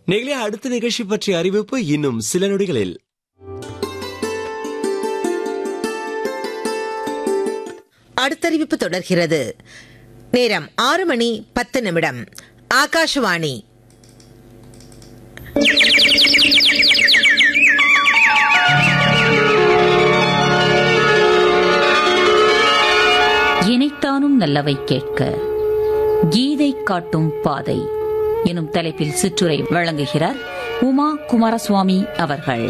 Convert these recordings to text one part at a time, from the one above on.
நெகிழ அடுத்த நிகழ்ச்சி பற்றிய அறிவிப்பு இன்னும் சில நொடிகளில் அடுத்தறிவிப்பு தொடர்கிறது நேரம் ஆறு மணி பத்து நிமிடம் ஆகாஷவாணி இணைத்தானும் நல்லவை கேட்க கீதை காட்டும் பாதை எனும் தலைப்பில் சிற்றுரை வழங்குகிறார் உமா குமாரசுவாமி அவர்கள்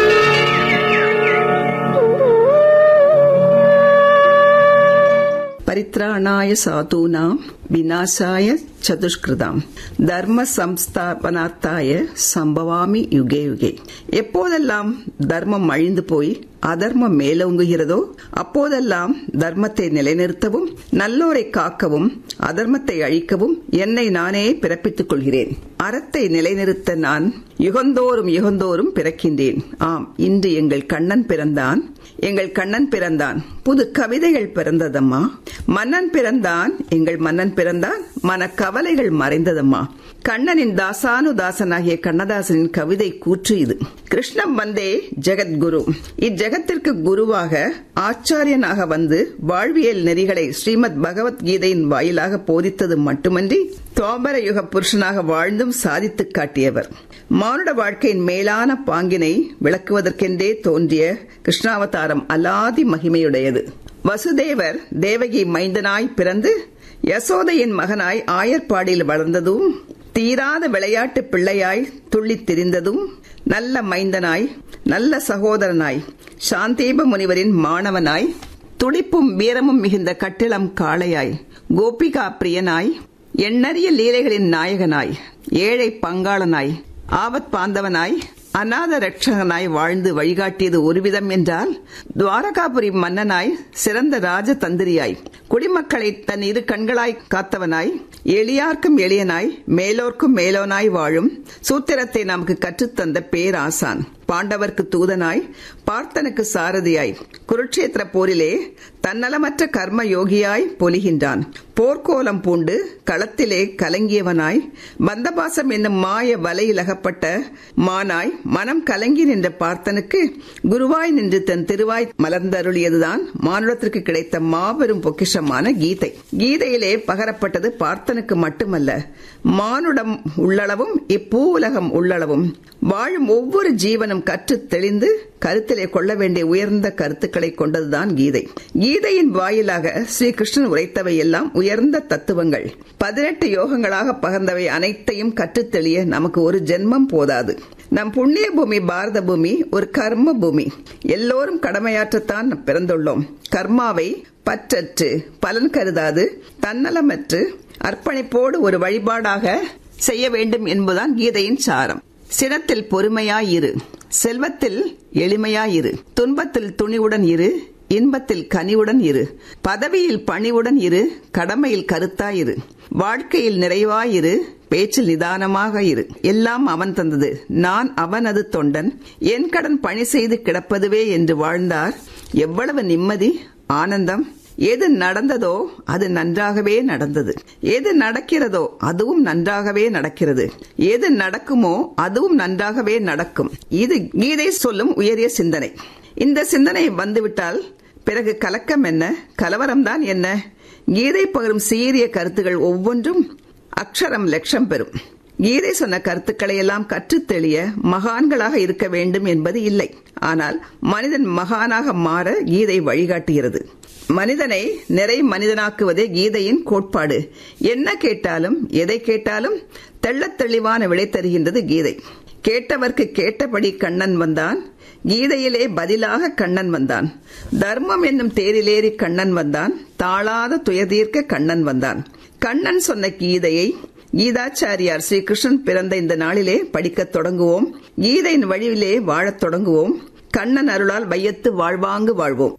परित्राणाय साधूनां विनाशाय சதுஷ்கிருதாம் தர்ம சம்ஸ்தாபனார்த்தாய சம்பவாமி யுகே யுகே எப்போதெல்லாம் தர்மம் அழிந்து போய் அதர்மம் மேலோங்குகிறதோ அப்போதெல்லாம் தர்மத்தை நிலைநிறுத்தவும் நல்லோரை காக்கவும் அதர்மத்தை அழிக்கவும் என்னை நானே பிறப்பித்துக் கொள்கிறேன் அறத்தை நிலைநிறுத்த நான் யுகந்தோறும் யுகந்தோறும் பிறக்கின்றேன் ஆம் இன்று எங்கள் கண்ணன் பிறந்தான் எங்கள் கண்ணன் பிறந்தான் புது கவிதைகள் பிறந்ததம்மா மன்னன் பிறந்தான் எங்கள் மன்னன் பிறந்தான் மன கவலைகள் மறைந்ததம்மா கண்ணனின் தாசானு தாசனாகிய கண்ணதாசனின் கவிதை கூற்று இது கிருஷ்ணம் வந்தே ஜெகத்குரு இஜெகத்திற்கு குருவாக ஆச்சாரியனாக வந்து வாழ்வியல் நெறிகளை ஸ்ரீமத் பகவத்கீதையின் வாயிலாக போதித்தது மட்டுமன்றி தோபர யுக புருஷனாக வாழ்ந்தும் சாதித்துக் காட்டியவர் மானுட வாழ்க்கையின் மேலான பாங்கினை விளக்குவதற்கென்றே தோன்றிய கிருஷ்ணாவதாரம் அலாதி மகிமையுடையது வசுதேவர் தேவகி மைந்தனாய் பிறந்து யசோதையின் மகனாய் ஆயர்பாடியில் வளர்ந்ததும் தீராத விளையாட்டு பிள்ளையாய் துள்ளித் திரிந்ததும் நல்ல மைந்தனாய் நல்ல சகோதரனாய் சாந்தீப முனிவரின் மாணவனாய் துடிப்பும் வீரமும் மிகுந்த கட்டிளம் காளையாய் கோபிகா பிரியனாய் எண்ணறிய லீலைகளின் நாயகனாய் ஏழை பங்காளனாய் ஆபத் பாந்தவனாய் அநாத ரட்சகனாய் வாழ்ந்து வழிகாட்டியது ஒருவிதம் என்றால் துவாரகாபுரி மன்னனாய் சிறந்த ராஜ தந்திரியாய் குடிமக்களை தன் இரு கண்களாய் காத்தவனாய் எளியார்க்கும் எளியனாய் மேலோர்க்கும் மேலோனாய் வாழும் சூத்திரத்தை நமக்கு கற்றுத்தந்த பேராசான் பாண்டவர்க்கு தூதனாய் பார்த்தனுக்கு சாரதியாய் குருட்சேத்திர போரிலே தன்னலமற்ற கர்ம யோகியாய் பொலிகின்றான் போர்க்கோலம் பூண்டு களத்திலே கலங்கியவனாய் பந்தபாசம் என்னும் மாய வலையிலகப்பட்ட மானாய் மனம் கலங்கி நின்ற பார்த்தனுக்கு குருவாய் நின்று தன் திருவாய் மலர்ந்தருளியதுதான் மானுடத்திற்கு கிடைத்த மாபெரும் பொக்கிஷமான கீதை கீதையிலே பகரப்பட்டது பார்த்தனுக்கு மட்டுமல்ல மானுடம் உள்ளளவும் இப்பூ உலகம் உள்ளளவும் வாழும் ஒவ்வொரு ஜீவனும் கற்று தெளிந்து கருத்திலே கொள்ள வேண்டிய உயர்ந்த கருத்துக்களை கொண்டதுதான் கீதை கீதையின் வாயிலாக ஸ்ரீ கிருஷ்ணன் உரைத்தவை எல்லாம் உயர்ந்த தத்துவங்கள் பதினெட்டு யோகங்களாக பகர்ந்தவை அனைத்தையும் கற்றுத் தெளிய நமக்கு ஒரு ஜென்மம் போதாது நம் புண்ணிய பூமி பாரத பூமி ஒரு கர்ம பூமி எல்லோரும் கடமையாற்றத்தான் பிறந்துள்ளோம் கர்மாவை பற்றற்று பலன் கருதாது தன்னலமற்று அர்ப்பணிப்போடு ஒரு வழிபாடாக செய்ய வேண்டும் என்பதுதான் கீதையின் சாரம் சினத்தில் பொறுமையாயிரு செல்வத்தில் எளிமையாயிரு துன்பத்தில் துணிவுடன் இரு இன்பத்தில் கனிவுடன் இரு பதவியில் பணிவுடன் இரு கடமையில் கருத்தாயிரு வாழ்க்கையில் நிறைவாயிரு பேச்சில் நிதானமாக இரு எல்லாம் அவன் தந்தது நான் அவனது தொண்டன் என் கடன் பணி செய்து கிடப்பதுவே என்று வாழ்ந்தார் எவ்வளவு நிம்மதி ஆனந்தம் எது நடந்ததோ அது நன்றாகவே நடந்தது எது நடக்கிறதோ அதுவும் நன்றாகவே நடக்கிறது எது நடக்குமோ அதுவும் நன்றாகவே நடக்கும் இது கீதை சொல்லும் உயரிய சிந்தனை இந்த சிந்தனை வந்துவிட்டால் பிறகு கலக்கம் என்ன கலவரம்தான் என்ன கீதை பகரும் சீரிய கருத்துகள் ஒவ்வொன்றும் அக்ஷரம் லட்சம் பெறும் கீதை சொன்ன கருத்துக்களை எல்லாம் கற்றுத் தெளிய மகான்களாக இருக்க வேண்டும் என்பது இல்லை ஆனால் மனிதன் மகானாக மாற கீதை வழிகாட்டுகிறது மனிதனை நிறை மனிதனாக்குவதே கீதையின் கோட்பாடு என்ன கேட்டாலும் எதை கேட்டாலும் தெள்ளத் தெளிவான விடை தருகின்றது கீதை கேட்டவர்க்கு கேட்டபடி கண்ணன் வந்தான் கீதையிலே பதிலாக கண்ணன் வந்தான் தர்மம் என்னும் தேரிலேறி கண்ணன் வந்தான் தாழாத துயதீர்க்க கண்ணன் வந்தான் கண்ணன் சொன்ன கீதையை கீதாச்சாரியார் ஸ்ரீ கிருஷ்ணன் பிறந்த இந்த நாளிலே படிக்கத் தொடங்குவோம் கீதையின் வழியிலே வாழத் தொடங்குவோம் கண்ணன் அருளால் வையத்து வாழ்வாங்கு வாழ்வோம்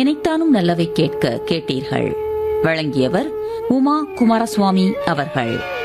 இணைத்தானும் நல்லவை கேட்க கேட்டீர்கள் வழங்கியவர் உமா குமாரசுவாமி அவர்கள்